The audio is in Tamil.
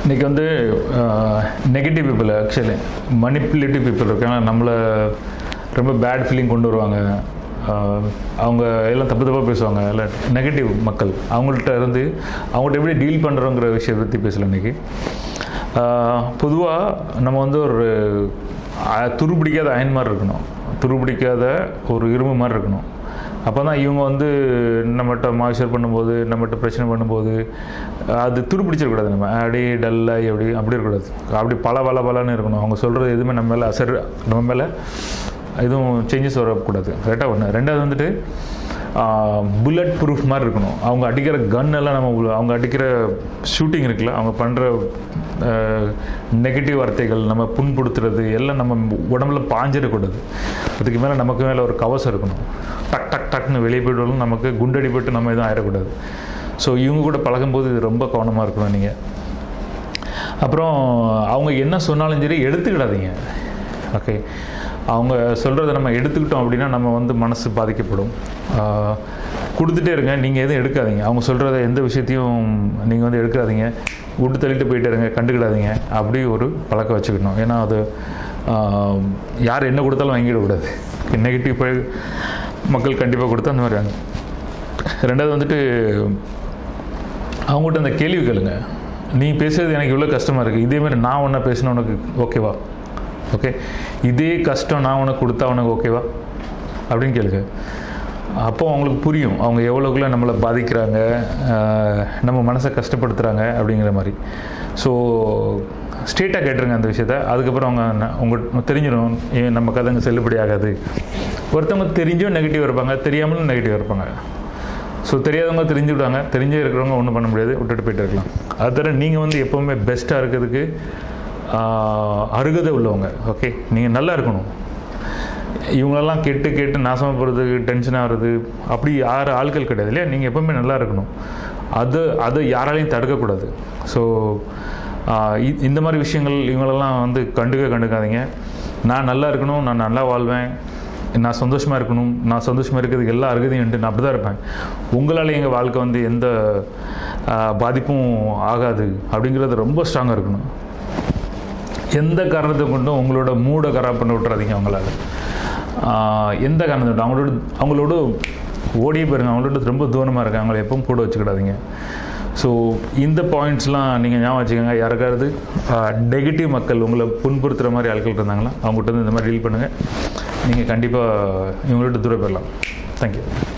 இன்றைக்கி வந்து negative people actually manipulative people இருக்காங்க நம்மளை ரொம்ப பேட் ஃபீலிங் கொண்டு வருவாங்க ஆஹ் அவங்க எல்லாம் தப்பு தப்பாக பேசுவாங்க இல்லை நெகட்டிவ் மக்கள் அவங்கள்ட்ட இருந்து அவங்கள்ட்ட எப்படி டீல் பண்ணுறோங்கிற விஷயத்தை பற்றி பேசல இன்றைக்கி பொதுவாக நம்ம வந்து ஒரு அஹ், துருப்பிடிக்காத அயன் மாதிரி இருக்கணும் துருப்பிடிக்காத ஒரு இரும்பு மாதிரி இருக்கணும் அப்போ தான் இவங்க வந்து நம்மகிட்ட மாய்ச்சர் பண்ணும்போது நம்மகிட்ட பிரச்சனை பண்ணும்போது அது துருப்பிடிச்சிடக்கூடாது நம்ம அப்படியே டல்லாகி அப்படி அப்படி இருக்கக்கூடாது அப்படி பல பல பலன்னு இருக்கணும் அவங்க சொல்கிறது எதுவுமே நம்ம மேலே அசர் நம்ம மேலே எதுவும் சேஞ்சஸ் வரக்கூடாது கரெக்டாக ஒன்று ரெண்டாவது வந்துட்டு புல்லட் ப்ரூஃப் மாதிரி இருக்கணும் அவங்க அடிக்கிற கன் எல்லாம் நம்ம உள்ள- அவங்க அடிக்கிற ஷூட்டிங் இருக்குல்ல அவங்க பண்ணுற நெகட்டிவ் வார்த்தைகள் நம்ம புண்படுத்துறது எல்லாம் நம்ம உடம்புல பாஞ்சிடக்கூடாது அதுக்கு மேலே நமக்கு மேலே ஒரு கவசம் இருக்கணும் டக் டக் டக்னு வெளியே போய்ட்டு நமக்கு குண்டடிப்பட்டு நம்ம எதுவும் ஆயிடக்கூடாது ஸோ இவங்க கூட பழகும்போது இது ரொம்ப கவனமாக இருக்கணும் நீங்கள் அப்புறம் அவங்க என்ன சொன்னாலும் சரி எடுத்துக்கிடாதீங்க ஓகே அவங்க சொல்கிறத நம்ம எடுத்துக்கிட்டோம் அப்படின்னா நம்ம வந்து மனசு பாதிக்கப்படும் ஆஹ், கொடுத்துட்டே இருங்க நீங்கள் எதுவும் எடுக்காதீங்க அவங்க சொல்கிறத எந்த விஷயத்தையும் நீங்கள் வந்து எடுக்காதீங்க விட்டு தள்ளிட்டு போயிட்டே இருங்க கண்டுக்கிடாதீங்க அப்படி ஒரு பழக்கம் வச்சுக்கணும் ஏன்னா அது ஆஹ், யார் என்ன கொடுத்தாலும் வாங்கிடக்கூடாது நெகட்டிவ் மக்கள் கண்டிப்பாக கொடுத்தா அந்த மாதிரி வாங்க ரெண்டாவது வந்துட்டு அவங்ககிட்ட அந்த கேள்வி கேளுங்க நீ பேசுறது எனக்கு இவ்வளோ கஷ்டமாக இருக்குது இதே மாதிரி நான் ஒன்றா பேசினா உனக்கு ஓகேவா ஓகே இதே கஷ்டம் நான் உனக்கு கொடுத்தா உனக்கு ஓகேவா அப்படின்னு கேளுங்க அப்போ அவங்களுக்கு புரியும் அவங்க எவ்வளோக்குள்ள நம்மளை பாதிக்கிறாங்க ஆஹ், நம்ம மனசை கஷ்டப்படுத்துகிறாங்க அப்படிங்கிற மாதிரி ஸோ ஸ்ட்ரெயிட்டாக கேட்டுருங்க அந்த விஷயத்த அதுக்கப்புறம் அவங்க ந- உங்களுக்கு தெரிஞ்சிடும் ஏன் நம்ம கதைங்க செல்லுபடி ஆகாது ஒருத்தவங்க தெரிஞ்சும் நெகட்டிவ் இருப்பாங்க தெரியாமலும் நெகட்டிவ் இருப்பாங்க ஸோ தெரியாதவங்க தெரிஞ்சு விடுவாங்க தெரிஞ்சே இருக்கிறவங்க ஒன்றும் பண்ண முடியாது விட்டுட்டு போயிட்டு இருக்கலாம் அது தவிர நீங்கள் வந்து எப்போவுமே பெஸ்ட்டாக இருக்கிறதுக்கு ஆஹ், அருகதை உள்ளவங்க ஓகே நீங்கள் நல்லா இருக்கணும் இவங்களெல்லாம் கேட்டு கேட்டு நாசமாக போகிறது டென்ஷன் ஆகிறது அப்படி யார் ஆட்கள் கிடையாது இல்லையா நீங்கள் எப்போவுமே நல்லா இருக்கணும் அது அதை யாராலையும் தடுக்கக்கூடாது ஸோ இந்த மாதிரி விஷயங்கள் இவங்களெல்லாம் வந்து கண்டுக்க கண்டுக்காதீங்க நான் நல்லா இருக்கணும் நான் நல்லா வாழ்வேன் நான் சந்தோஷமாக இருக்கணும் நான் சந்தோஷமாக இருக்கிறதுக்கு எல்லா அருகதையும் உண்டு நான் அப்படி தான் இருப்பேன் உங்களால் எங்கள் வாழ்க்கை வந்து எந்த ஆஹ், பாதிப்பும் ஆகாது அப்படிங்கிறது ரொம்ப ஸ்ட்ராங்காக இருக்கணும் எந்த காரணத்தை கொண்டும் உங்களோட மூடை கராப் பண்ண விட்டுறாதீங்க அவங்களால ஆஹ் எந்த காரணத்தை கொண்டும் அவங்களோட அவங்களோட ஓடியே போயிருங்க அவங்களோட ரொம்ப தூரமாக இருக்காங்க அவங்கள எப்பவும் கூட வச்சுக்கிடாதீங்க ஸோ இந்த பாயிண்ட்ஸ்லாம் நீங்கள் ஞாபகம் வச்சுக்கோங்க யாருக்காவது நெகட்டிவ் மக்கள் உங்களை புண்படுத்துகிற மாதிரி ஆட்கள் இருந்தாங்களா அவங்ககிட்ட வந்து இந்த மாதிரி டீல் பண்ணுங்கள் நீங்கள் கண்டிப்பாக இவங்கள்ட்ட தூரம் போயிடலாம் தேங்க்யூ